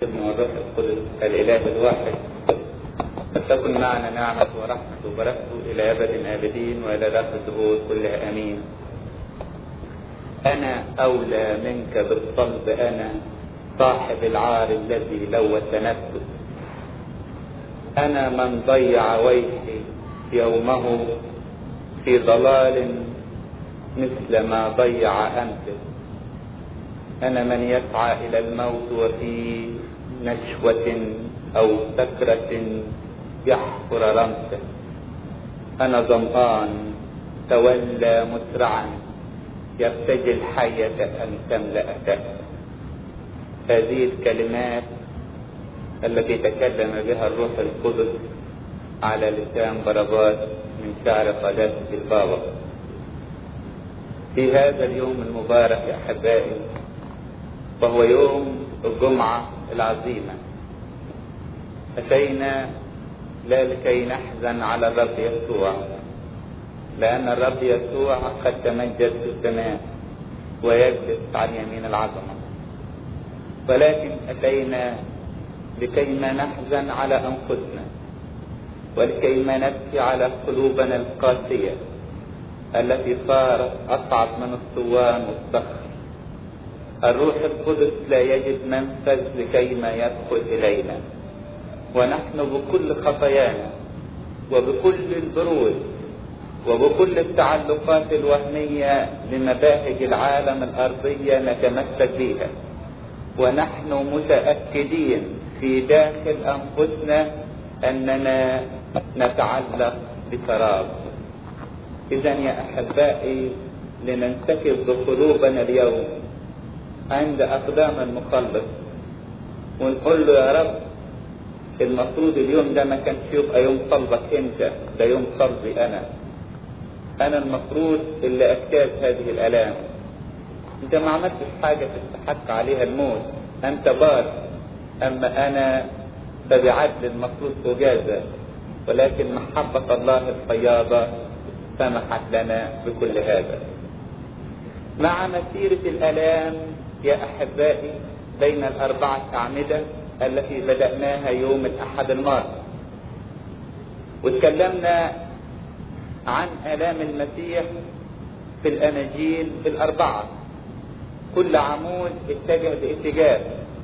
والروح القدس الإله الواحد فلتكن معنا نعمة ورحمة وبركته إلى أبد آبدين وإلى دهر الدهور كلها آمين أنا أولى منك بالصلب أنا صاحب العار الذي لوث نفسه أنا من ضيع ويحي يومه في ضلال مثل ما ضيع أمسه أنا من يسعى إلى الموت وفي نشوة أو سكرة يحفر رمسه أنا ظمآن تولى مسرعا يرتجي الحية أن تملأ كأسه هذه الكلمات التي تكلم بها الروح القدس على لسان بربات من شعر قداسة البابا في هذا اليوم المبارك يا أحبائي وهو يوم الجمعة العظيمة أتينا لا لكي نحزن على الرب يسوع لأن الرب يسوع قد تمجد في السماء ويجلس عن يمين العظمة ولكن أتينا لكيما نحزن على أنفسنا ولكيما نبكي على قلوبنا القاسية التي صارت أصعب من الصوان والصخر الروح القدس لا يجد منفذ لكيما يدخل إلينا ونحن بكل خطايانا وبكل البرود وبكل التعلقات الوهمية لمباهج العالم الأرضية نتمسك بها ونحن متأكدين في داخل أنفسنا أننا نتعلق بسراب إذا يا أحبائي لننتكب بقلوبنا اليوم عند أقدام المخلص ونقول له يا رب المفروض اليوم ده ما كانش يبقى يوم طلبك انت ده يوم طلبي انا انا المفروض اللي اجتاز هذه الالام انت ما عملتش حاجة تستحق عليها الموت انت بار اما انا فبعدل المفروض اجازة ولكن محبة الله الفياضة سمحت لنا بكل هذا مع مسيرة الالام يا احبائي بين الاربعة اعمدة التي بدأناها يوم الأحد الماضي وتكلمنا عن آلام المسيح في الأناجيل الأربعة كل عمود اتجه باتجاه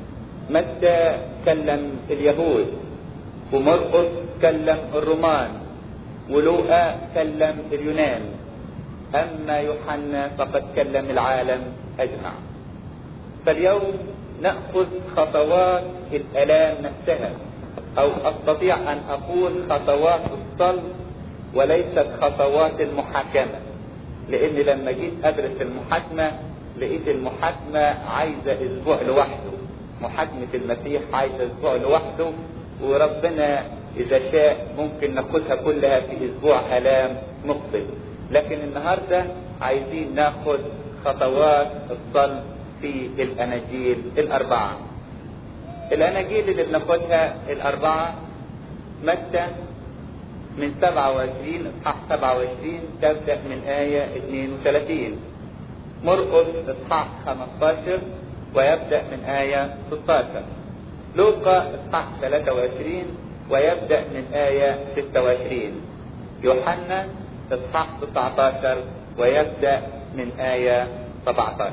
متى كلم اليهود ومرقس كلم الرومان ولوقا كلم اليونان أما يوحنا فقد كلم العالم أجمع فاليوم نأخذ خطوات الآلام نفسها أو أستطيع أن أقول خطوات الصلب وليست خطوات المحاكمة لأن لما جيت أدرس المحاكمة لقيت المحاكمة عايزة أسبوع لوحده محاكمة المسيح عايزة أسبوع لوحده وربنا إذا شاء ممكن ناخدها كلها في أسبوع آلام مقبل لكن النهاردة عايزين ناخد خطوات الصلب في الأناجيل الأربعة الأناجيل اللي بناخدها الأربعة متى من 27 إصحاح 27 تبدأ من آية 32 مرقس إصحاح 15 ويبدأ من آية 16 لوقا إصحاح 23 ويبدأ من آية 26 يوحنا إصحاح 19 ويبدأ من آية 17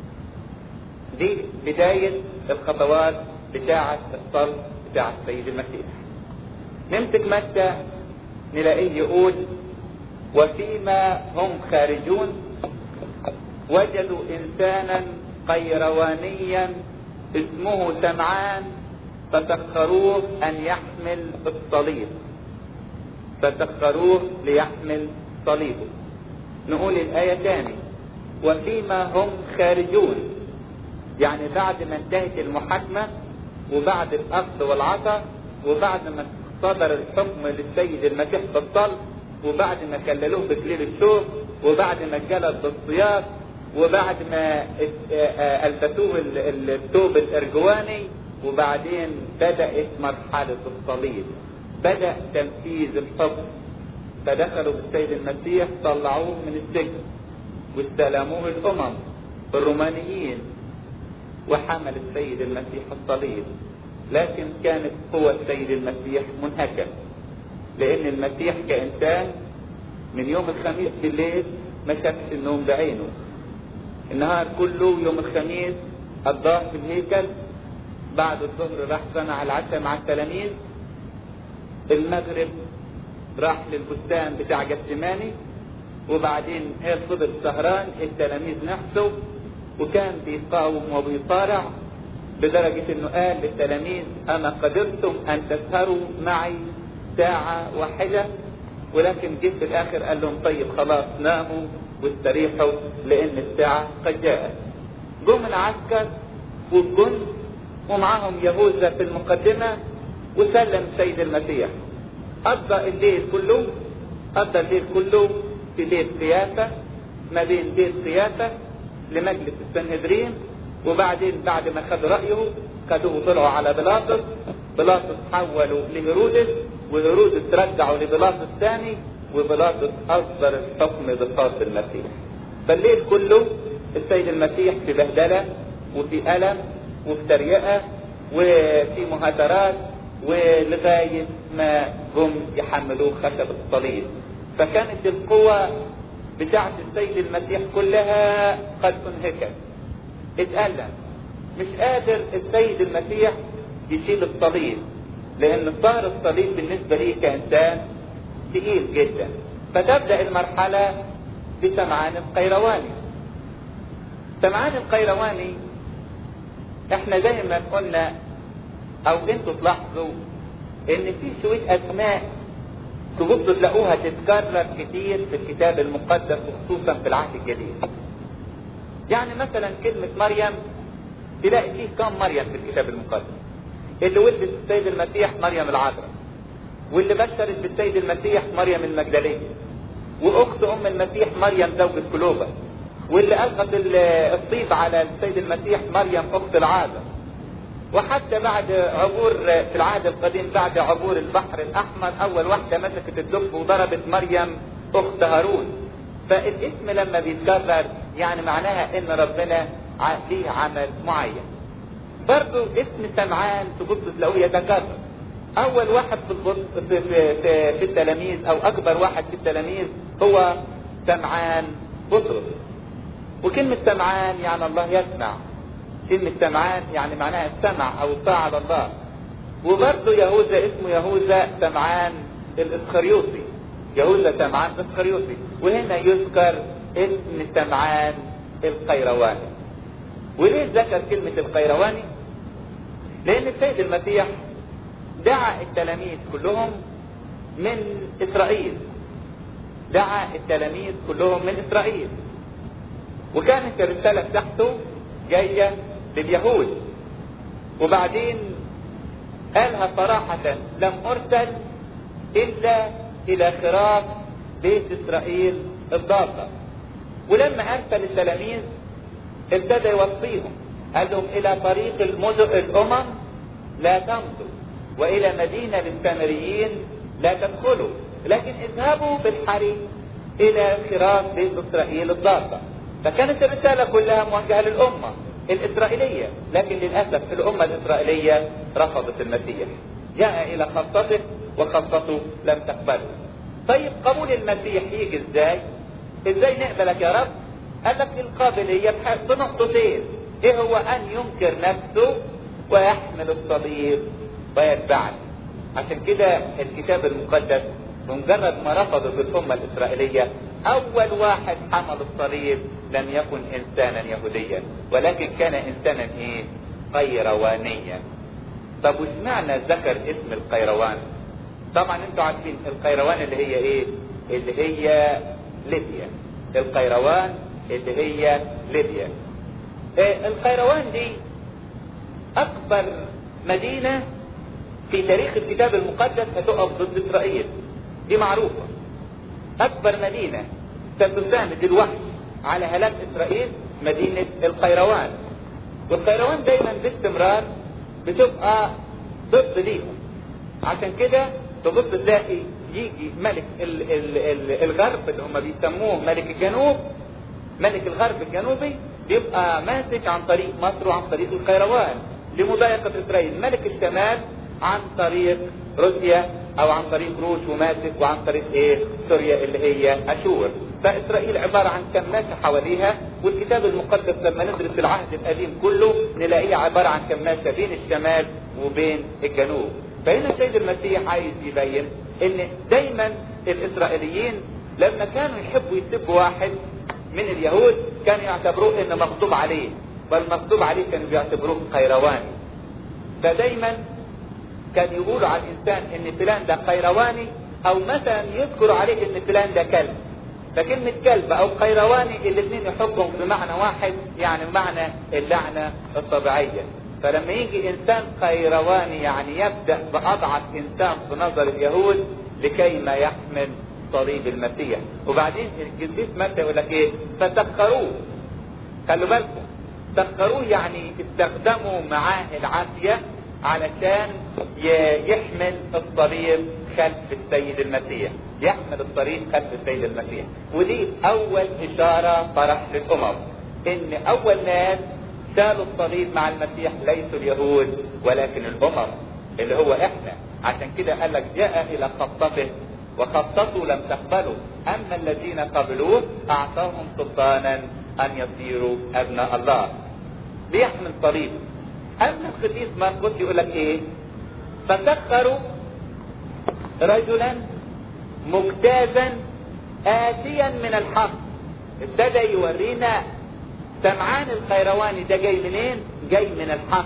دي بداية الخطوات بتاعة الصلب بتاع السيد المسيح نمسك متى نلاقيه يقول وفيما هم خارجون وجدوا إنسانا قيروانيا اسمه سمعان فسخروه أن يحمل الصليب فسخروه ليحمل صليبه نقول الآية تاني وفيما هم خارجون يعني بعد ما انتهت المحاكمة وبعد الأخذ والعطاء وبعد ما صدر الحكم للسيد المسيح بالصلب وبعد ما كللوه بكليل الشوك وبعد ما جلد بالصياغ وبعد ما البسوه الثوب الارجواني وبعدين بدأت مرحلة الصليب بدأ تنفيذ الحكم فدخلوا بالسيد المسيح طلعوه من السجن واستلموه الأمم الرومانيين وحمل السيد المسيح الصليب لكن كانت قوة السيد المسيح منهكة لأن المسيح كإنسان من يوم الخميس بالليل ما شافش النوم بعينه النهار كله يوم الخميس قضاه في الهيكل بعد الظهر راح صنع العشاء مع التلاميذ المغرب راح للبستان بتاع جسماني وبعدين قال فضل سهران التلاميذ نحسوا وكان بيقاوم وبيصارع لدرجة انه قال للتلاميذ اما قدرتم ان تسهروا معي ساعة واحدة ولكن جه في الاخر قال لهم طيب خلاص ناموا واستريحوا لان الساعة قد جاءت جم العسكر والجند ومعاهم يهوذا في المقدمة وسلم سيد المسيح قضى الليل كله قضى الليل كله في بيت قيافة ما بين بيت قيافة لمجلس السنهدرين وبعدين بعد ما خدوا رأيه خدوه وطلعوا على بيلاطس بيلاطس حولوا لهيرودس وهيرودس رجعوا لبيلاطس ثاني وبيلاطس أصدر الحكم بقاص المسيح فالليل كله السيد المسيح في بهدلة وفي ألم وفي تريقة وفي مهاترات ولغاية ما جم يحملوه خشب الصليب فكانت القوة بتاعت السيد المسيح كلها قد انهكت اتألم مش قادر السيد المسيح يشيل الصليب لان صار الصليب بالنسبة ليه كإنسان تقيل جدا فتبدأ المرحلة بسمعان القيرواني سمعان القيرواني احنا زي ما قلنا او انتوا تلاحظوا ان في شوية اسماء تبصوا تلاقوها تتكرر كتير في الكتاب المقدس وخصوصا في العهد الجديد يعني مثلا كلمة مريم تلاقي فيه كم مريم في الكتاب المقدس اللي ولدت السيد المسيح مريم العذراء واللي بشرت بالسيد المسيح مريم المجدلية واخت ام المسيح مريم زوجة كلوبا واللي القت الطيب على السيد المسيح مريم اخت العازة وحتى بعد عبور في العهد القديم بعد عبور البحر الاحمر اول واحده مسكت الدب وضربت مريم اخت هارون فالاسم لما بيتكرر يعني معناها ان ربنا ليه عمل معين برضو اسم سمعان تبص تلاقوه يتكرر اول واحد في البص في, في, في, في التلاميذ او اكبر واحد في التلاميذ هو سمعان بطرس وكلمة سمعان يعني الله يسمع كلمة سمعان يعني معناها السمع او الطاعة على الله وبرضه يهوذا اسمه يهوذا سمعان الاسخريوطي يهوذا سمعان الاسخريوطي وهنا يذكر اسم سمعان القيرواني وليه ذكر كلمة القيرواني لان السيد المسيح دعا التلاميذ كلهم من اسرائيل دعا التلاميذ كلهم من اسرائيل وكانت الرسالة بتاعته جاية لليهود وبعدين قالها صراحة لم أرسل إلا إلى خراف بيت إسرائيل الضالة ولما أرسل التلاميذ ابتدى يوصيهم قال لهم إلى طريق المدن الأمم لا تمضوا وإلى مدينة للسامريين لا تدخلوا لكن اذهبوا بالحري إلى خراف بيت إسرائيل الضالة فكانت الرسالة كلها موجهة للأمة الإسرائيلية لكن للأسف الأمة الإسرائيلية رفضت المسيح جاء إلى خاصته وخاصته لم تقبله طيب قبول المسيح يجي ازاي ازاي نقبلك يا رب قال لك القابلية بنقطتين ايه هو ان ينكر نفسه ويحمل الصليب ويتبعني عشان كده الكتاب المقدس بمجرد ما رفضوا بالأمة الإسرائيلية أول واحد حمل الصليب لم يكن إنسانا يهوديا ولكن كان إنسانا إيه؟ قيروانيا طب وش معنى ذكر اسم القيروان؟ طبعا انتوا عارفين القيروان اللي هي ايه؟ اللي هي ليبيا القيروان اللي هي ليبيا إيه القيروان دي أكبر مدينة في تاريخ الكتاب المقدس هتقف ضد إسرائيل دي معروفة أكبر مدينة ستساند الوحي على هلاك إسرائيل مدينة القيروان والقيروان دايما باستمرار بتبقى ضد ليهم عشان كده تبص تلاقي يجي ملك ال ال ال الغرب اللي هم بيسموه ملك الجنوب ملك الغرب الجنوبي بيبقى ماسك عن طريق مصر وعن طريق القيروان لمضايقة اسرائيل ملك الشمال عن طريق روسيا او عن طريق روس وماسك وعن طريق ايه سوريا اللي هي اشور فاسرائيل عبارة عن كماشة حواليها والكتاب المقدس لما ندرس العهد القديم كله نلاقيه عبارة عن كماشة بين الشمال وبين الجنوب فهنا السيد المسيح عايز يبين ان دايما الاسرائيليين لما كانوا يحبوا يسبوا واحد من اليهود كانوا يعتبروه انه مغضوب عليه بل مغضوب عليه كانوا بيعتبروه قيرواني فدايما كان يقولوا على الانسان ان فلان ده قيرواني او مثلا يذكروا عليه ان فلان ده كلب فكلمة كلب او قيرواني الاثنين يحطهم بمعنى واحد يعني بمعنى اللعنة الطبيعية فلما يجي انسان قيرواني يعني يبدأ باضعف انسان في نظر اليهود لكي ما يحمل صليب المسيح وبعدين القديس متى يقول لك ايه فسخروه خلوا بالكم سخروه يعني استخدموا معاه العافية علشان يحمل الصليب خلف السيد المسيح يحمل الصليب خلف السيد المسيح ودي اول اشارة فرح للامم ان اول ناس شالوا الصليب مع المسيح ليسوا اليهود ولكن الامم اللي هو احنا عشان كده قال لك جاء الى خطته وخطته لم تقبلوا اما الذين قبلوه اعطاهم سلطانا ان يصيروا ابناء الله بيحمل صليب اما القديس مرقس يقول لك ايه فسخروا رجلا مجتازا آتيا من الحق ابتدى يورينا سمعان القيرواني ده جاي منين جاي من الحق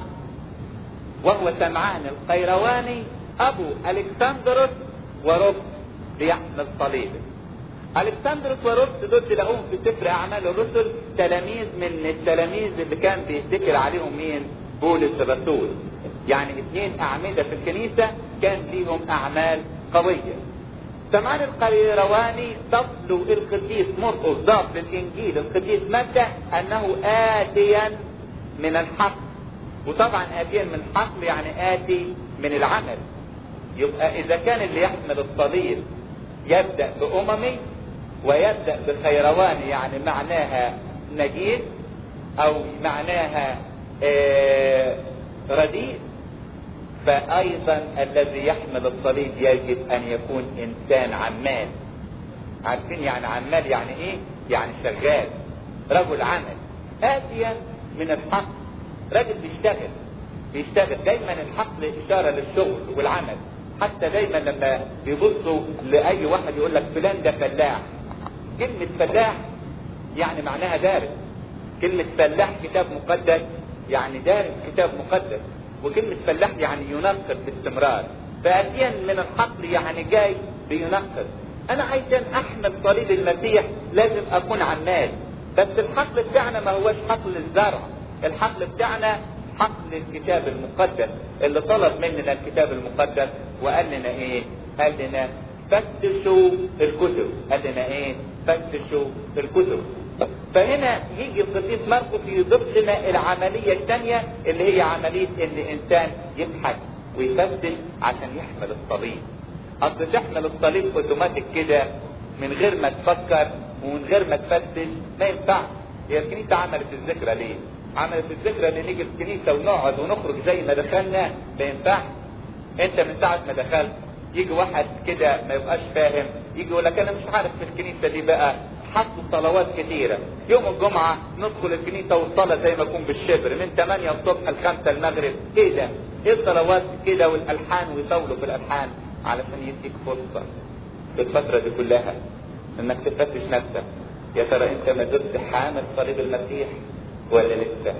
وهو سمعان القيرواني ابو الكسندروس ورب بيحمل صليبه الكسندروس وربس دول تلاقوهم في سفر اعمال الرسل تلاميذ من التلاميذ اللي كان بيتكل عليهم مين بولس الرسول يعني اثنين اعمدة في الكنيسة كان ليهم اعمال قوية سمان القيرواني تصل القديس مرقس ضاف للانجيل القديس متى انه اتيا من الحق وطبعا اتيا من الحق يعني اتي من العمل يبقى اذا كان اللي يحمل الصليب يبدأ بأممي ويبدأ بخيرواني يعني معناها نجيب او معناها آه رديء فايضا الذي يحمل الصليب يجب ان يكون انسان عمال عارفين يعني عمال يعني ايه يعني شغال رجل عمل اتيا من الحق راجل بيشتغل بيشتغل دايما الحقل اشاره للشغل والعمل حتى دايما لما بيبصوا لاي واحد يقول لك فلان ده فلاح كلمة فلاح يعني معناها دارس كلمة فلاح كتاب مقدس يعني دارس كتاب مقدس وكلمة فلاح يعني ينقل باستمرار فأتيا من الحقل يعني جاي بينقل أنا عايزان أحمل صليب المسيح لازم أكون عمال بس الحقل بتاعنا ما هوش حقل الزرع الحقل بتاعنا حقل الكتاب المقدس اللي طلب مننا الكتاب المقدس وقال لنا ايه قال لنا فتشوا الكتب قال لنا ايه فتشوا الكتب فهنا يجي القديس مرقس يضيف لنا العملية الثانية اللي هي عملية ان الانسان يبحث ويفتش عشان يحمل الصليب اصل تحمل الصليب اوتوماتيك كده من غير ما تفكر ومن غير ما تفتش ما ينفعش هي الكنيسة عملت الذكرى ليه عملت الذكرى ان نيجي الكنيسة ونقعد ونخرج زي ما دخلنا ما ينفعش انت من ساعة ما دخلت يجي واحد كده ما يبقاش فاهم يجي يقول لك انا مش عارف في الكنيسة دي بقى حطوا صلوات كتيرة يوم الجمعة ندخل الكنيسة والصلاة زي ما يكون بالشبر من 8 الصبح ل 5 المغرب ايه ده ايه الصلوات كده والالحان ويطولوا في الالحان علشان يديك فرصة في الفترة دي كلها انك تفتش نفسك يا ترى انت ما زلت حامل صليب المسيح ولا لسه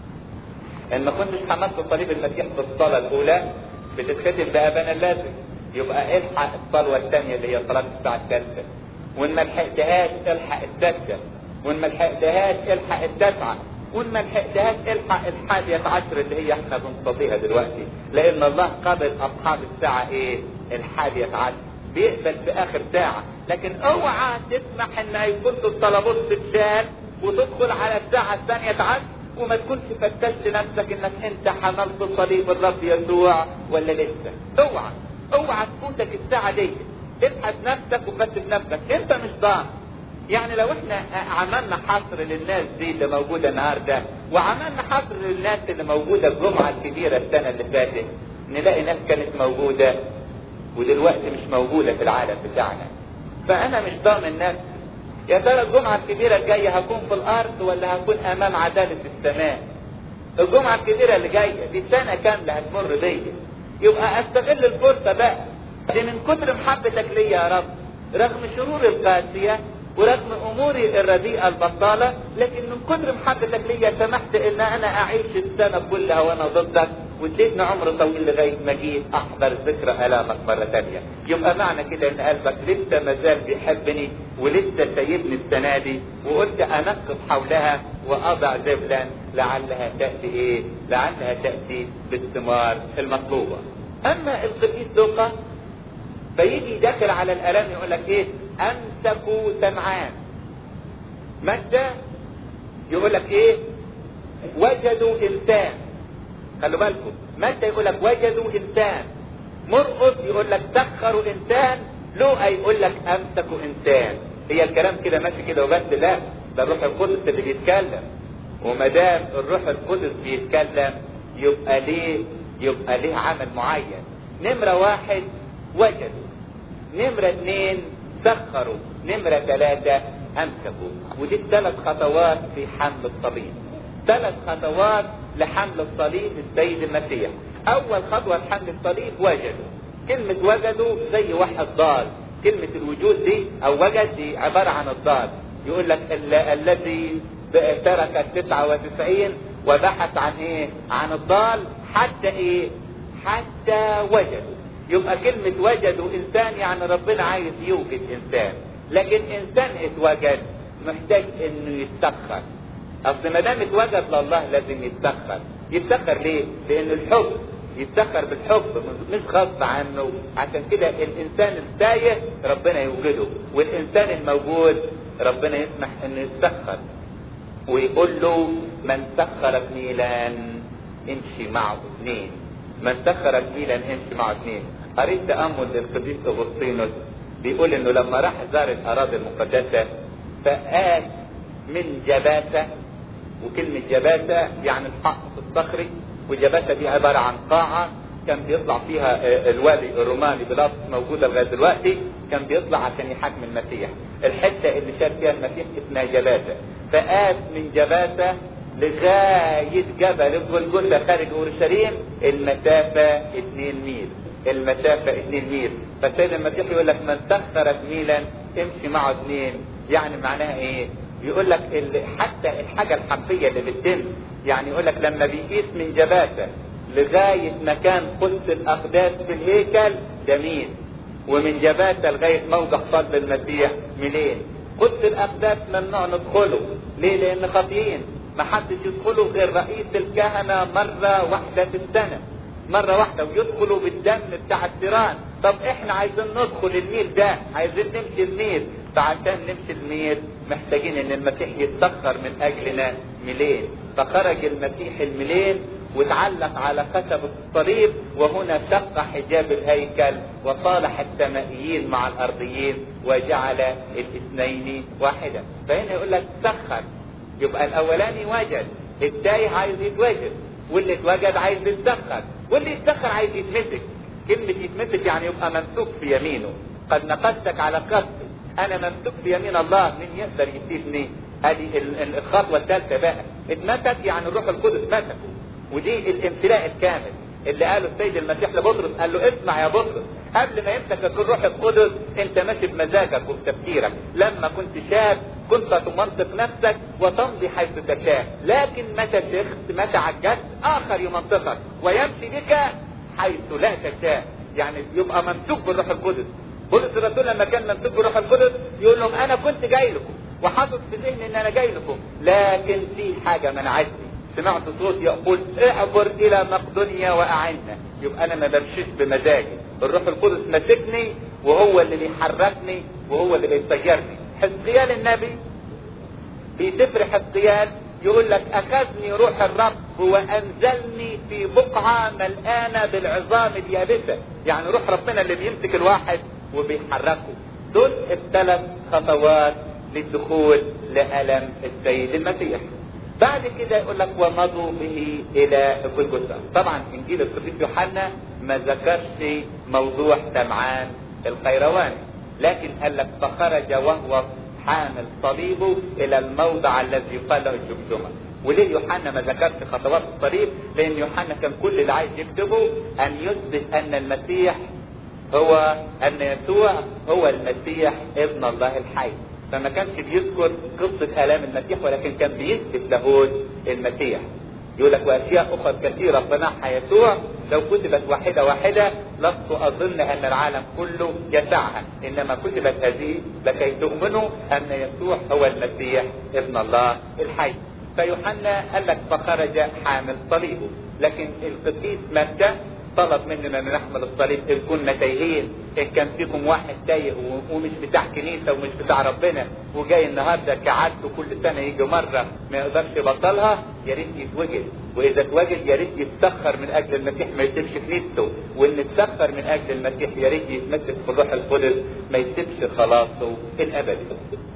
ان ما كنتش حملت صليب المسيح في الصلاة الاولى بتتختم بابانا اللازم يبقى الحق الصلوة الثانية اللي هي صلاة الساعة الثالثة وان ما لحقتهاش الحق السادسة وان ما لحقتهاش الحق التاسعة وان ما لحقتهاش الحق الحادية عشر اللي هي احنا بنصليها دلوقتي لان الله قبل اصحاب الساعة ايه الحادية عشر بيقبل في اخر ساعة لكن اوعى تسمح ان يكون الطلبات تتشال وتدخل على الساعة الثانية عشر وما تكونش فتشت نفسك انك انت حملت صليب الرب يسوع ولا لسه اوعى اوعى تفوتك الساعة دي ابحث نفسك وفتش نفسك انت مش ضامن يعني لو احنا عملنا حصر للناس دي اللي موجوده النهارده وعملنا حصر للناس اللي موجوده الجمعه الكبيره السنه اللي فاتت نلاقي ناس كانت موجوده ودلوقتي مش موجوده في العالم بتاعنا فانا مش ضامن نفسي يا ترى الجمعه الكبيره الجايه هكون في الارض ولا هكون امام عداله السماء الجمعه الكبيره اللي جايه دي سنه كامله هتمر بيا يبقى استغل الفرصه بقى دي من كتر محبتك ليا يا رب رغم شرور القاسيه ورغم اموري الرديئه البطاله لكن من كتر محبتك ليا سمحت ان انا اعيش السنه كلها وانا ضدك واديتني عمر طويل لغايه ما جيت احضر ذكرى الامك مره ثانيه يبقى معنى كده ان قلبك لسه ما زال بيحبني ولسه سايبني السنه دي وقلت انقب حولها واضع زبلا لعلها تاتي ايه؟ لعلها تاتي بالثمار المطلوبه. اما القديس لوقا فيجي داخل على الالام يقول لك ايه؟ امسكوا سمعان. متى يقول لك ايه؟ وجدوا انسان. خلوا بالكم متى يقول لك وجدوا انسان. مرقس يقول لك سخروا انسان. لوقا يقول لك امسكوا انسان. هي الكلام كده ماشي كده وبس لا ده الروح القدس اللي بيتكلم وما دام الروح القدس بيتكلم يبقى ليه يبقى ليه عمل معين نمرة واحد وجدوا نمرة اثنين سخروا نمرة ثلاثة امسكوا ودي الثلاث خطوات في حمل الصليب ثلاث خطوات لحمل الصليب السيد المسيح اول خطوة لحمل الصليب وجدوا كلمة وجدوا زي واحد ضال كلمة الوجود دي او وجد دي عبارة عن الضال يقول لك ال- الذي ترك التسعة وتسعين وبحث عن ايه عن الضال حتى ايه حتى وجدوا يبقى كلمة وجدوا انسان يعني ربنا عايز يوجد انسان لكن انسان اتوجد محتاج انه يتسخر اصل ما دام اتوجد لله لازم يتسخر يتسخر ليه لان الحب يتسخر بالحب مش غصب عنه عشان كده الانسان التايه ربنا يوجده والانسان الموجود ربنا يسمح انه يتسخر ويقول له من سخرك ميلان امشي معه اثنين من سخرك ميلان امشي معه اثنين قريت تامل للقديس اغسطينوس بيقول انه لما راح زار الاراضي المقدسه فقال من جباسه وكلمه جباسه يعني الحق الصخري وجباسه دي عباره عن قاعه كان بيطلع فيها الوالي الروماني بيلاطس موجوده لغايه دلوقتي كان بيطلع عشان يحاكم المسيح الحته اللي شاف فيها المسيح اسمها جباسه فقاس من جباسه لغايه جبل الجلجله خارج اورشليم المسافه 2 ميل المسافه 2 ميل فالسيد المسيح يقول لك من سخرك ميلا امشي معه اثنين يعني معناها ايه؟ يقول لك ال- حتى الحاجه الحرفيه اللي بتتم يعني يقول لك لما بيقيس من جباسه لغايه مكان قدس الاقداس في الهيكل ده ميل ومن جباسه لغايه موضع صلب المسيح ميلين قدس الاقداس ممنوع ندخله ليه؟ لان خاطئين ما حدش يدخله غير رئيس الكهنه مره واحده في السنه مرة واحدة ويدخلوا بالدم بتاع التيران طب احنا عايزين ندخل الميل ده عايزين نمشي الميل فعشان نمشي الميل محتاجين ان المسيح يتسخر من اجلنا ميلين فخرج المسيح الميلين واتعلق على خشب الصليب وهنا شق حجاب الهيكل وصالح السمائيين مع الارضيين وجعل الاثنين واحدا فهنا يقول لك سخر يبقى الاولاني وجد التايه عايز يتوجد واللي اتوجد عايز يتسخر واللي يتسخر عايز يتمسك كلمة يتمسك يعني يبقى ممسوك في يمينه قد نقدتك على قصدي انا ممسوك في يمين الله مين يقدر يسيبني ادي ال- ال- الخطوة الثالثة بقى اتمسك يعني الروح القدس مسكه ودي الامتلاء الكامل اللي قاله السيد المسيح لبطرس قال له اسمع يا بطرس قبل ما يمسكك الروح القدس انت ماشي بمزاجك وبتفكيرك لما كنت شاب كنت تمنطق نفسك وتمضي حيث تشاء لكن متى شخت متى عجزت اخر يمنطقك ويمشي بك حيث لا تشاء يعني يبقى ممسوك بالروح القدس بولس الرسول لما كان ممسوك بالروح القدس يقول لهم انا كنت جاي لكم وحاطط في ذهني ان انا جاي لكم لكن في حاجه منعتني سمعت صوت يقول اعبر الى مقدونيا واعنا يبقى انا ما بمشيش بمزاجي الروح القدس ماسكني وهو اللي بيحركني وهو اللي بيسيرني حزقيال النبي في سفر حزقيال يقول لك اخذني روح الرب وانزلني في بقعه ملقانه بالعظام اليابسه يعني روح ربنا اللي بيمسك الواحد وبيحركه دول الثلاث خطوات للدخول لألم السيد المسيح بعد كده يقول لك ومضوا به الى الجلجثة طبعا انجيل القديس يوحنا ما ذكرش موضوع سمعان القيرواني لكن قال لك فخرج وهو حامل صليبه الى الموضع الذي يقال له الجمجمه وليه يوحنا ما ذكرش خطوات الصليب لان يوحنا كان كل اللي عايز يكتبه ان يثبت ان المسيح هو ان يسوع هو المسيح ابن الله الحي فما كانش بيذكر قصة آلام المسيح ولكن كان بيثبت لاهوت المسيح يقول لك واشياء اخرى كثيره صنعها يسوع لو كتبت واحده واحده لست اظن ان العالم كله يسعها انما كتبت هذه لكي تؤمنوا ان يسوع هو المسيح ابن الله الحي فيوحنا قال لك فخرج حامل صليبه لكن القديس متى طلب مننا ان نحمل الصليب ان كنا تايهين ان كان فيكم واحد تايه ومش بتاع كنيسه ومش بتاع ربنا وجاي النهارده كعادته كل سنه يجي مره ما يقدرش يبطلها يا ريت يتوجد واذا اتوجد يا ريت يتسخر من اجل المسيح ما يسيبش كنيسته وان اتسخر من اجل المسيح يا ريت يتمسك في روح القدس ما يسيبش خلاصه الابدي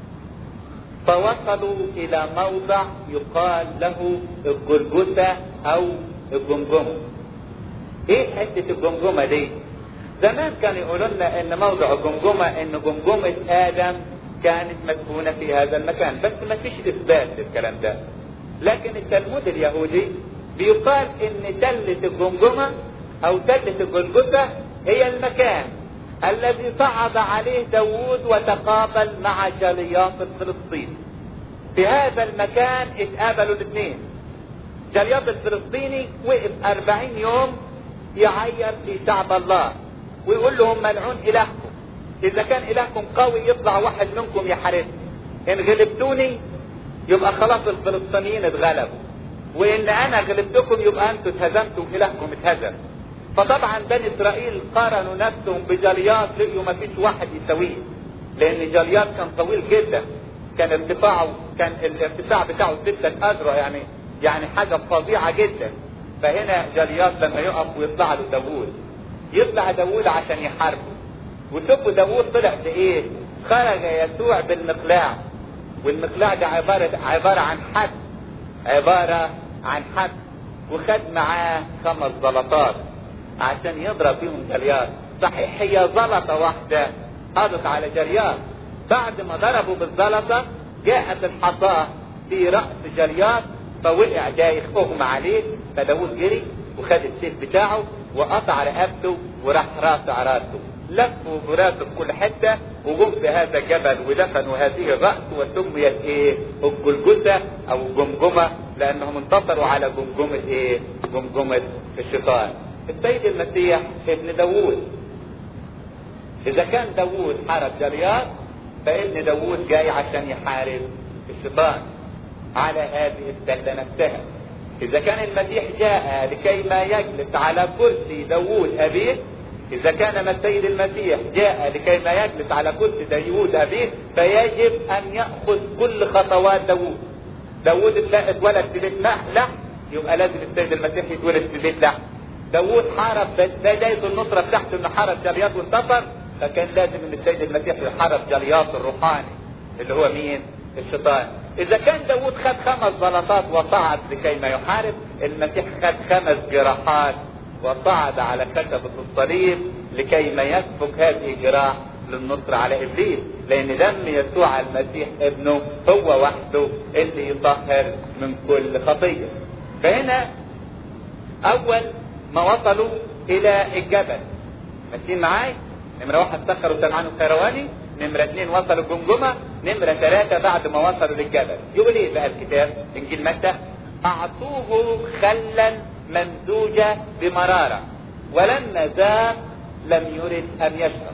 فوصلوا الى موضع يقال له الجلجثه او الجمجمه ايه حته الجمجمه دي زمان كانوا يقولوا لنا ان موضع الجمجمه ان جمجمه ادم كانت مدفونه في هذا المكان بس ما فيش اثبات للكلام ده لكن التلمود اليهودي بيقال ان تله الجمجمه او تله الجلجثه هي المكان الذي صعد عليه داوود وتقابل مع جلياط الفلسطيني في هذا المكان اتقابلوا الاثنين جلياط الفلسطيني وقف أربعين يوم يعير في شعب الله ويقول لهم ملعون إلهكم إذا كان إلهكم قوي يطلع واحد منكم يحاربني إن غلبتوني يبقى خلاص الفلسطينيين اتغلبوا وإن أنا غلبتكم يبقى أنتوا اتهزمتوا وإلهكم اتهزم فطبعا بني اسرائيل قارنوا نفسهم بجليات لقيوا ما فيش واحد يساويه لان جليات كان طويل جدا كان ارتفاعه كان الارتفاع بتاعه ستة اذرع يعني يعني حاجة فظيعة جدا فهنا جليات لما يقف ويطلع له داوود يطلع داوود عشان يحاربه وشوفوا داوود طلع بايه خرج يسوع بالمقلاع والمقلاع ده عبارة عبارة عن حد عبارة عن حد وخد معاه خمس زلطات عشان يضرب بيهم جليات صحيح هي زلطة واحدة قضت على جليات بعد ما ضربوا بالزلطة جاءت الحصاة في رأس جليات فوقع دايخ اغمى عليه فداود جري وخد السيف بتاعه وقطع رقبته وراح راسه راسه لفوا براسه في كل حتة وجم في هذا الجبل ودفنوا هذه الرأس وسميت ايه الجلجثة او الجمجمة لانهم انتصروا على جمجمة ايه جمجمة الشيطان السيد المسيح ابن داوود اذا كان داوود حارب جليات فابن داوود جاي عشان يحارب الشيطان على هذه السلة نفسها اذا كان المسيح جاء لكي ما يجلس على كرسي داوود ابيه اذا كان السيد المسيح جاء لكي ما يجلس على كرسي داوود ابيه فيجب ان ياخذ كل خطوات داوود داوود اتولد في بيت لحم يبقى لازم السيد المسيح يتولد في بيت لحم داوود حارب بداية النصرة بتاعته انه حارب جليات وانتصر فكان لازم ان السيد المسيح يحارب جليات الروحاني اللي هو مين؟ الشيطان. اذا كان داوود خد خمس زلطات وصعد لكي ما يحارب، المسيح خد خمس جراحات وصعد على كتبة الصليب لكي ما يسفك هذه الجراح للنصر على ابليس، لان دم يسوع المسيح ابنه هو وحده اللي يطهر من كل خطية. فهنا اول ما وصلوا الى الجبل ماشيين معاي نمرة واحد سخروا سمعان الخيرواني نمرة اثنين وصلوا الجمجمة نمرة ثلاثة بعد ما وصلوا للجبل يقول ايه بقى الكتاب انجيل متى اعطوه خلا ممزوجة بمرارة ولما ذاق لم يرد ان يشرب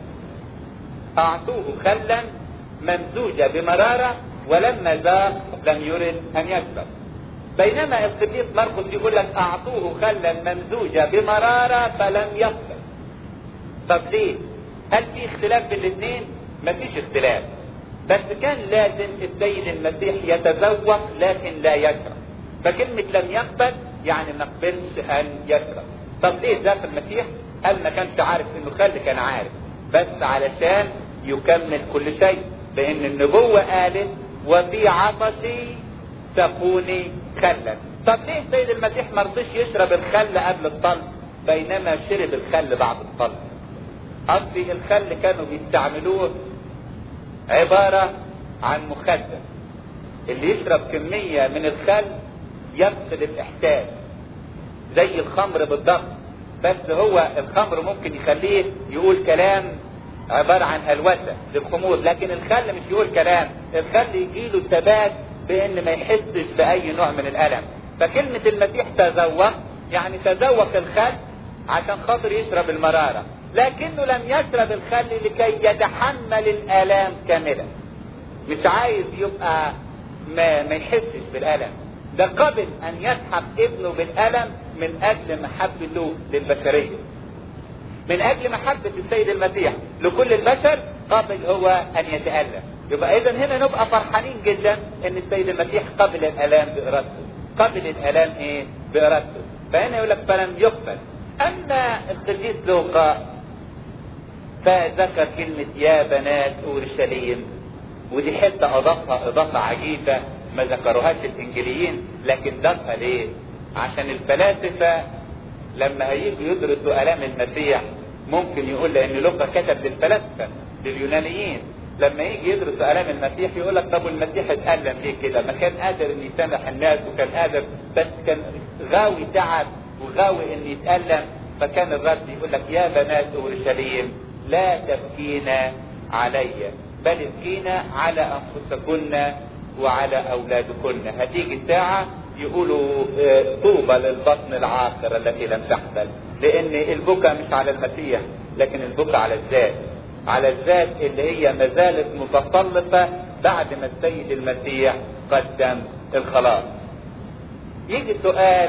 اعطوه خلا ممزوجة بمرارة ولما ذاق لم يرد ان يشرب بينما القديس مرقس يقول لك اعطوه خلا ممزوجه بمراره فلم يقبل. طب ليه؟ هل في اختلاف بين الاثنين؟ مفيش اختلاف. بس كان لازم السيد المسيح يتذوق لكن لا يشرب. فكلمة لم يقبل يعني ما قبلش ان يشرب. طب ليه ذاك المسيح؟ قال ما كانش عارف انه خل كان عارف. بس علشان يكمل كل شيء. لان النبوة قالت وفي عطشي سقوني خلا طب ليه السيد المسيح ما رضيش يشرب الخل قبل الطلب بينما شرب الخل بعد الطلب قصدي الخل كانوا بيستعملوه عبارة عن مخدر اللي يشرب كمية من الخل يفقد الإحساس زي الخمر بالضبط بس هو الخمر ممكن يخليه يقول كلام عبارة عن هلوسة للخمور لكن الخل مش يقول كلام الخل يجيله ثبات بان ما يحسش بأي نوع من الألم فكلمة المسيح تذوق يعني تذوق الخل عشان خاطر يشرب المرارة لكنه لم يشرب الخل لكي يتحمل الآلام كاملة مش عايز يبقى ما, ما يحسش بالألم ده قبل أن يسحب ابنه بالألم من أجل محبته للبشرية من أجل محبة السيد المسيح لكل البشر قبل هو أن يتألم يبقى إذا هنا نبقى فرحانين جدا أن السيد المسيح قبل الآلام بإرادته قبل الآلام إيه بإرادته فهنا يقول لك فلم يقبل أما القديس لوقا فذكر كلمة يا بنات أورشليم ودي حتة أضافها إضافة عجيبة ما ذكروهاش الإنجليين لكن ضافها ليه؟ عشان الفلاسفة لما هيجوا يدرسوا آلام المسيح ممكن يقول لأن لوقا كتب للفلاسفة لليونانيين لما يجي يدرس آلام المسيح يقول لك طب والمسيح اتألم ليه كده؟ ما كان قادر إن يسامح الناس وكان قادر بس كان غاوي تعب وغاوي إن يتألم فكان الرب يقول لك يا بنات أورشليم لا تبكين علي بل ابكين على أنفسكن وعلى أولادكن هتيجي الساعة يقولوا طوبى للبطن العاقرة التي لم تحمل لأن البكا مش على المسيح لكن البكا على الذات على الذات اللي هي ما زالت متسلطة بعد ما السيد المسيح قدم الخلاص يجي سؤال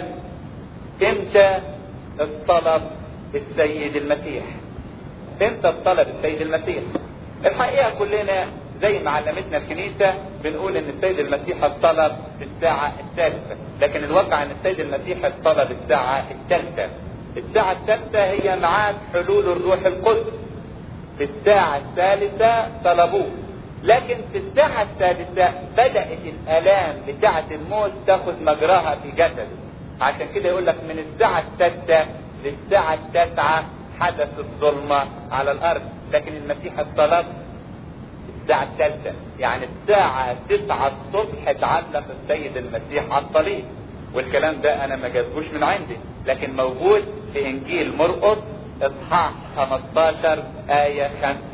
امتى الطلب السيد المسيح امتى الطلب السيد المسيح الحقيقة كلنا زي ما علمتنا الكنيسة بنقول ان السيد المسيح الطلب في الساعة الثالثة لكن الواقع ان السيد المسيح الطلب الساعة الثالثة الساعة الثالثة هي ميعاد حلول الروح القدس في الساعة الثالثة طلبوه لكن في الساعة الثالثة بدأت الآلام بتاعة الموت تاخد مجراها في جسده عشان كده يقول لك من الساعة الثالثة للساعة التاسعة حدث الظلمة على الأرض لكن المسيح الطلب الساعة الثالثة يعني الساعة تسعة الصبح تعلق السيد المسيح على الصليب والكلام ده أنا ما جابهوش من عندي لكن موجود في إنجيل مرقس إصحاح 15 آية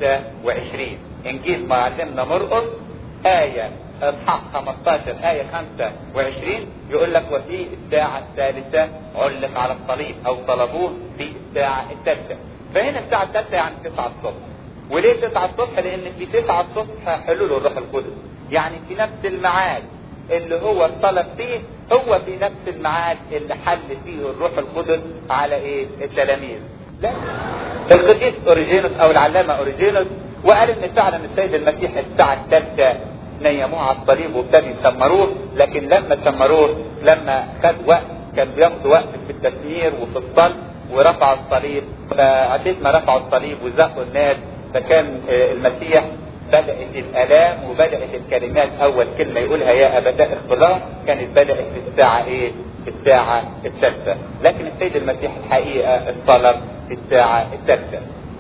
25 إنجيل معلمنا مرقس آية إصحاح 15 آية 25 يقول لك وفي الساعة الثالثة علق على الصليب أو طلبوه في الساعة الثالثة فهنا الساعة الثالثة يعني 9 الصبح وليه 9 الصبح؟ لأن في 9 الصبح حلول الروح القدس يعني في نفس الميعاد اللي هو الطلب فيه هو في نفس الميعاد اللي حل فيه الروح القدس على ايه؟ التلاميذ. لا القديس اوريجينوس او العلامه اوريجينوس وقال ان فعلا السيد المسيح الساعه الثالثه نيموه على الصليب وابتدوا يسمروه لكن لما سمروه لما خد وقت كان بياخد وقت في التسمير وفي الصلب ورفعوا الصليب فعديت ما رفعوا الصليب وزقوا الناس فكان المسيح بدأت الآلام وبدأت الكلمات أول كلمة يقولها يا أبتاء اختلاط كانت بدأت في الساعة إيه؟ في الساعة الثالثة لكن السيد المسيح الحقيقة الطلب في الساعة الثالثة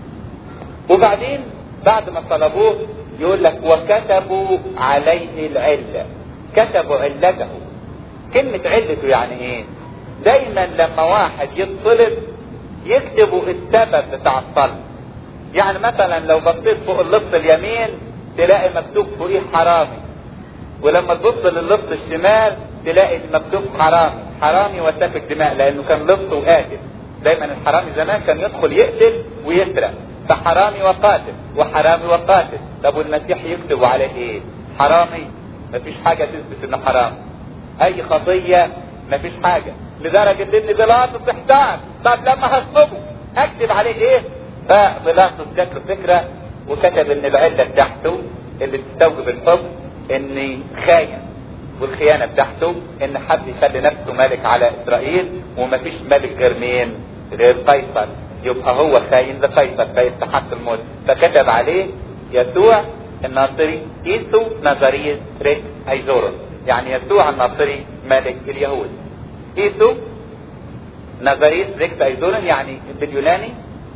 وبعدين بعد ما طلبوه يقول لك وكتبوا عليه العلة كتبوا علته كلمة علته يعني ايه دايما لما واحد يطلب يكتبوا السبب بتاع الطلب يعني مثلا لو بصيت فوق اللص اليمين تلاقي مكتوب فوقيه حرامي ولما تبص للص الشمال تلاقي مكتوب حرامي حرامي وسفك دماء لانه كان لص وقاتل دايما الحرامي زمان كان يدخل يقتل ويسرق فحرامي وقاتل وحرامي وقاتل طب والمسيح يكتب عليه ايه حرامي مفيش حاجة تثبت انه حرام اي خطية مفيش حاجة لدرجة ان بيلاطس احتار طب لما هصبه اكتب عليه ايه فبيلاطس جات له فكرة وكتب ان العلة بتاعته اللي تستوجب الحب ان خاين والخيانة بتاعته ان حد يخلي نفسه ملك على اسرائيل ومفيش ملك غير مين غير قيصر يبقى هو خاين لقيصر فيستحق الموت فكتب عليه يسوع الناصري ايسو نظرية ريك ايزورون يعني يسوع الناصري ملك اليهود ايسو نظرية ريك ايزورون يعني باليوناني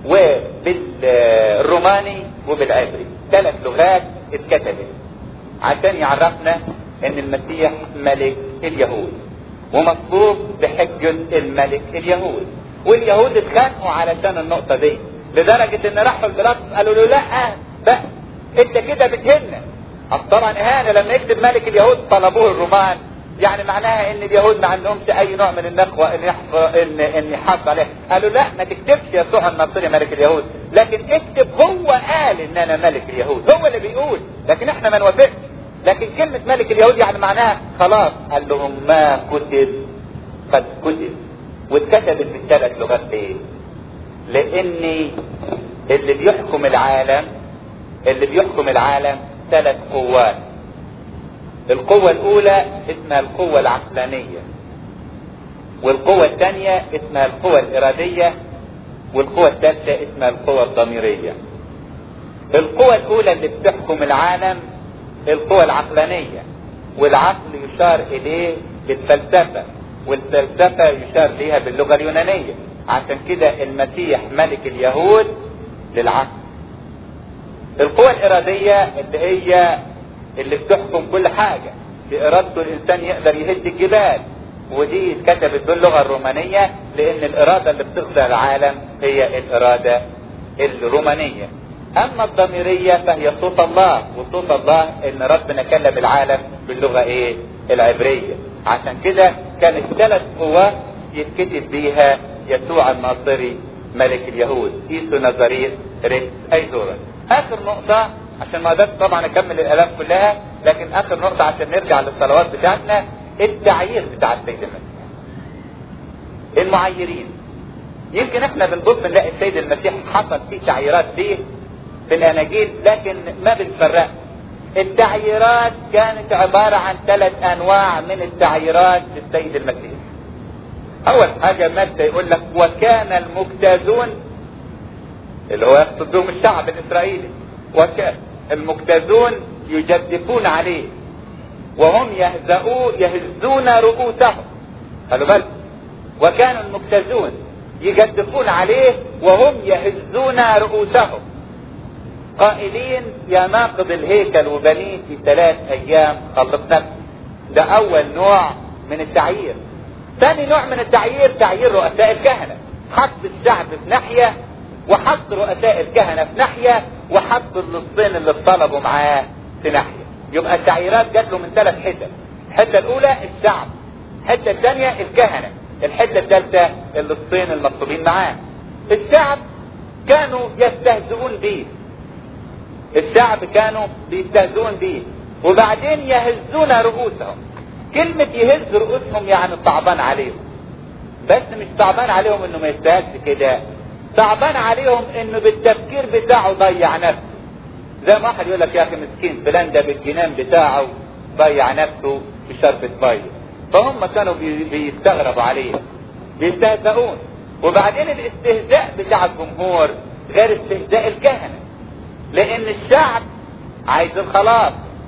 وبالروماني وبالعبري ثلاث لغات اتكتبت عشان يعرفنا ان المسيح ملك اليهود ومطلوب بحجة الملك اليهود واليهود اتخانقوا علشان النقطة دي لدرجة ان راحوا البلاط قالوا له لا بقى انت كده بتهنا طبعا اهانة لما يكتب ملك اليهود طلبوه الرومان يعني معناها ان اليهود ما عندهمش اي نوع من النخوة ان يحفظ ان ان يحافظ عليه قالوا لا ما تكتبش يسوع الناصري ملك اليهود لكن اكتب هو قال ان انا ملك اليهود هو اللي بيقول لكن احنا ما نوافقش لكن كلمة ملك اليهود يعني معناها خلاص قال لهم ما كتب قد كتب واتكتبت بالثلاث لغات ليه؟ لان اللي بيحكم العالم اللي بيحكم العالم ثلاث قوات القوة الأولى اسمها القوة العقلانية والقوة الثانية اسمها القوة الإرادية والقوة الثالثة اسمها القوة الضميرية القوة الأولى اللي بتحكم العالم القوة العقلانية والعقل يشار إليه بالفلسفة والفلسفة يشار ليها باللغة اليونانية عشان كده المسيح ملك اليهود للعقل القوة الإرادية اللي هي اللي بتحكم كل حاجة بإرادته الإنسان يقدر يهد الجبال ودي اتكتبت باللغة الرومانية لأن الإرادة اللي بتخضع العالم هي الإرادة الرومانية أما الضميرية فهي صوت الله وصوت الله إن ربنا كلم العالم باللغة إيه؟ العبرية عشان كده كانت ثلاث قوات يتكتب بيها يسوع الناصري ملك اليهود ايسو نظرية ريس ايزورا اخر نقطة عشان ما اقدرش طبعا اكمل الالاف كلها لكن اخر نقطة عشان نرجع للصلوات بتاعتنا التعيير بتاع السيد المسيح المعيرين يمكن احنا بنبص نلاقي السيد المسيح حصل فيه تعييرات ليه في الاناجيل لكن ما بنفرق التعييرات كانت عبارة عن ثلاث انواع من التعييرات للسيد المسيح اول حاجة متى يقول لك وكان المجتازون اللي هو يقصد بهم الشعب الاسرائيلي وكان المجتازون يجدفون عليه وهم يهزؤوا يهزون رؤوسهم خلوا بالك وكانوا المجتازون يجدفون عليه وهم يهزون رؤوسهم قائلين يا ناقض الهيكل وبنيه في ثلاث ايام خلص نفسك ده اول نوع من التعيير ثاني نوع من التعيير تعيير رؤساء الكهنة حط الشعب في ناحية وحط رؤساء الكهنة في ناحية وحط اللصين اللي طلبوا معاه في ناحية يبقى التعييرات جات له من ثلاث حتت الحتة الأولى الشعب الحتة الثانية الكهنة الحتة الثالثة اللصين المطلوبين معاه الشعب كانوا يستهزئون به الشعب كانوا بيستهزئون به وبعدين يهزون رؤوسهم كلمة يهز رؤوسهم يعني صعبان عليهم بس مش صعبان عليهم انه ما يستاهلش كده صعبان عليهم انه بالتفكير بتاعه ضيع نفسه زي ما واحد يقول لك يا اخي مسكين فلان ده بالجنان بتاعه ضيع نفسه في شربة ميه فهم كانوا بي- بيستغربوا عليه بيستهزئون وبعدين الاستهزاء بتاع الجمهور غير استهزاء الكهنة لان الشعب عايز الخلاص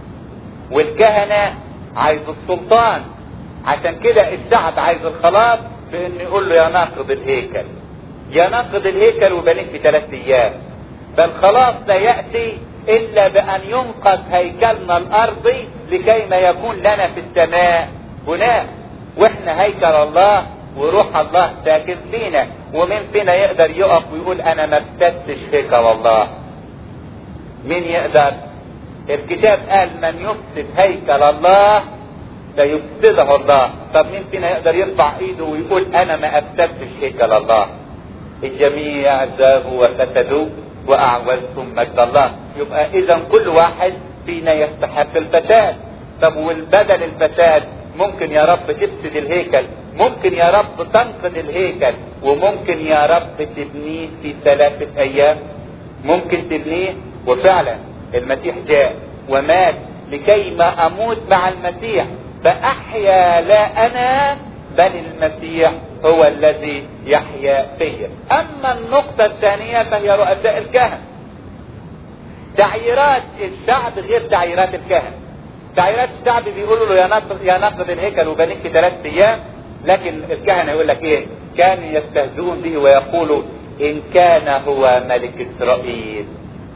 والكهنة عايز السلطان عشان كده الشعب عايز الخلاص بان يقول له يا ناقض الهيكل يا ناقض الهيكل وبنيت في ثلاث ايام بل خلاص لا ياتي الا بان ينقذ هيكلنا الارضي لكي ما يكون لنا في السماء هناك واحنا هيكل الله وروح الله ساكن فينا ومين فينا يقدر يقف ويقول انا ما افتتش هيكل الله مين يقدر الكتاب قال من يفسد هيكل الله سيفسده الله طب مين فينا يقدر يرفع ايده ويقول انا ما افسدتش هيكل الله الجميع ذابوا وفسدوا واعوزتم مجد الله يبقى اذا كل واحد فينا يستحق الفساد طب والبدل الفساد ممكن يا رب تفسد الهيكل ممكن يا رب تنقذ الهيكل وممكن يا رب تبنيه في ثلاثة ايام ممكن تبنيه وفعلا المسيح جاء ومات لكي ما اموت مع المسيح فاحيا لا انا بل المسيح هو الذي يحيا فيا اما النقطة الثانية فهي رؤساء الكهنة تعييرات الشعب غير تعييرات الكهنة تعييرات الشعب بيقولوا له يا نقض يا نقض الهيكل وبنيك في ثلاث ايام لكن الكهنة يقول لك ايه كانوا يستهزئون به ويقولوا ان كان هو ملك اسرائيل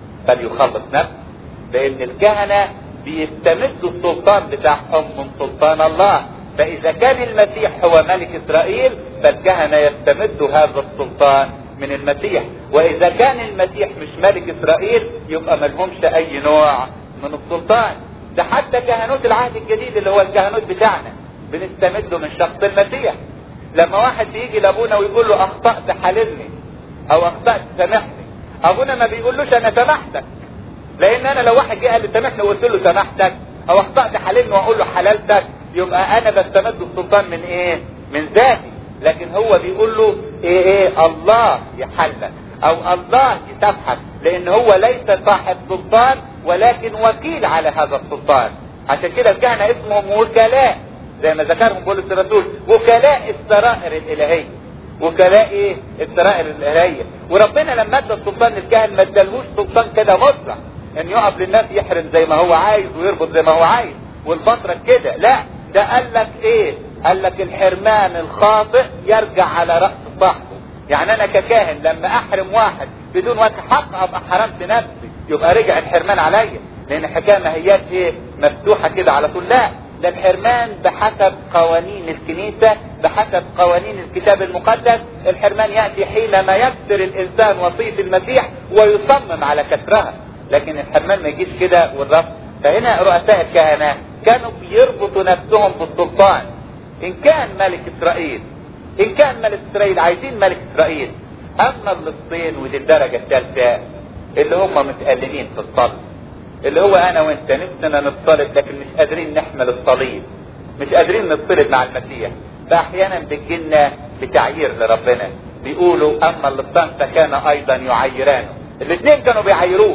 فليخلص نفسه لان الكهنة بيستمدوا السلطان بتاعهم من سلطان الله فاذا كان المسيح هو ملك اسرائيل فالكهنة يستمدوا هذا السلطان من المسيح واذا كان المسيح مش ملك اسرائيل يبقى ملهمش اي نوع من السلطان ده حتى كهنوت العهد الجديد اللي هو الكهنوت بتاعنا بنستمده من شخص المسيح لما واحد بيجي لابونا ويقول له اخطأت حللني او اخطأت سامحني ابونا ما بيقولوش انا سامحتك لان انا لو واحد جه قال لي سامحني وقلت له سامحتك او اخطأت حللني واقول له حللتك يبقى انا بستمد السلطان من ايه من ذاتي لكن هو بيقول له ايه ايه الله يحلك او الله يسامحك لان هو ليس صاحب سلطان ولكن وكيل على هذا السلطان عشان كده الكهنه اسمهم وكلاء زي ما ذكرهم بولس الرسول وكلاء السرائر الالهيه وكلاء ايه السرائر الالهيه وربنا لما ادى السلطان للكاهن ما ادالهوش سلطان كده مطلق ان يقف للناس يحرم زي ما هو عايز ويربط زي ما هو عايز والبطرك كده لا ده قال لك ايه قال لك الحرمان الخاطئ يرجع على راس صاحبه يعني انا ككاهن لما احرم واحد بدون وجه حق ابقى حرمت نفسي يبقى رجع الحرمان عليا لان الحكايه ما هياش ايه مفتوحه كده على طول لا ده الحرمان بحسب قوانين الكنيسه بحسب قوانين الكتاب المقدس الحرمان ياتي حينما يكسر الانسان وصيه المسيح ويصمم على كسرها لكن الحرمان ما يجيش كده والرفض فهنا رؤساء الكهنه كانوا بيربطوا نفسهم بالسلطان ان كان ملك اسرائيل ان كان ملك اسرائيل عايزين ملك اسرائيل اما الصين ودي الدرجه الثالثه اللي هم متألمين في الصلب اللي هو انا وانت نفسنا نتصلب لكن مش قادرين نحمل الصليب مش قادرين نتصلب مع المسيح فاحيانا بتجيلنا بتعيير لربنا بيقولوا اما اللصان فكان ايضا يعيرانه الاثنين كانوا بيعيروه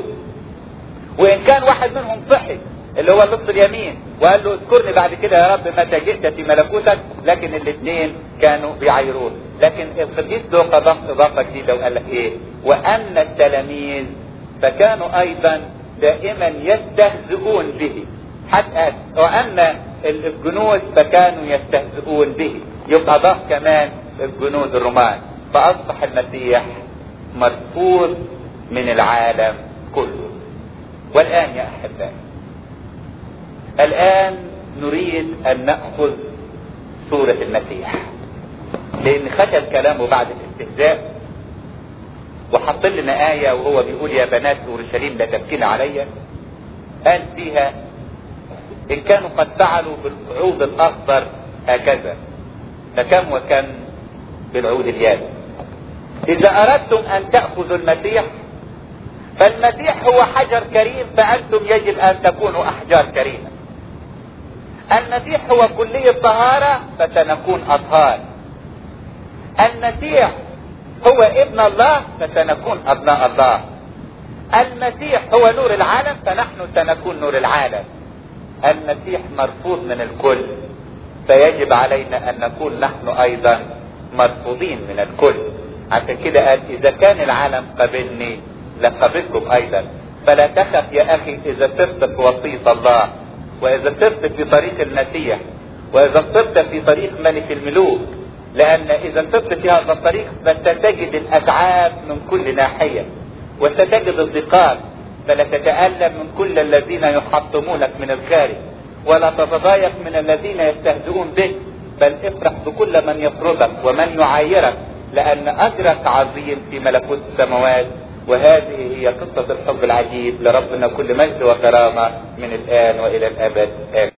وان كان واحد منهم صحي اللي هو اللص اليمين وقال له اذكرني بعد كده يا رب متى جئت في ملكوتك لكن الاثنين كانوا بيعيروه لكن القديس لوقا ضاف اضافه جديده وقال لك ايه وان التلاميذ فكانوا ايضا دائما يستهزئون به حتى وان الجنود فكانوا يستهزئون به يبقى ضاف كمان الجنود الرومان فاصبح المسيح مرفوض من العالم كله والان يا احبائي الان نريد ان ناخذ صوره المسيح لان ختم كلامه بعد الاستهزاء وحط لنا آية وهو بيقول يا بنات أورشليم لا تبكين عليا قال فيها إن كانوا قد فعلوا بالعود الأخضر هكذا فكم وكم بالعود اليابس إذا أردتم أن تأخذوا المسيح فالمسيح هو حجر كريم فأنتم يجب أن تكونوا أحجار كريمة المسيح هو كلية طهارة فسنكون أطهار المسيح هو ابن الله فسنكون ابناء الله المسيح هو نور العالم فنحن سنكون نور العالم المسيح مرفوض من الكل فيجب علينا ان نكون نحن ايضا مرفوضين من الكل عشان كده قال اذا كان العالم قبلني لقبلكم ايضا فلا تخف يا اخي اذا سرت في وصيه الله واذا سرت في طريق المسيح واذا سرت في طريق ملك الملوك لأن إذا سرت في هذا الطريق فستجد الأتعاب من كل ناحية وستجد الضيقات فلا تتألم من كل الذين يحطمونك من الخارج ولا تتضايق من الذين يستهزئون بك بل افرح بكل من يطردك ومن يعايرك لأن أجرك عظيم في ملكوت السماوات وهذه هي قصة الحب العجيب لربنا كل مجد وكرامة من الآن وإلى الأبد آمين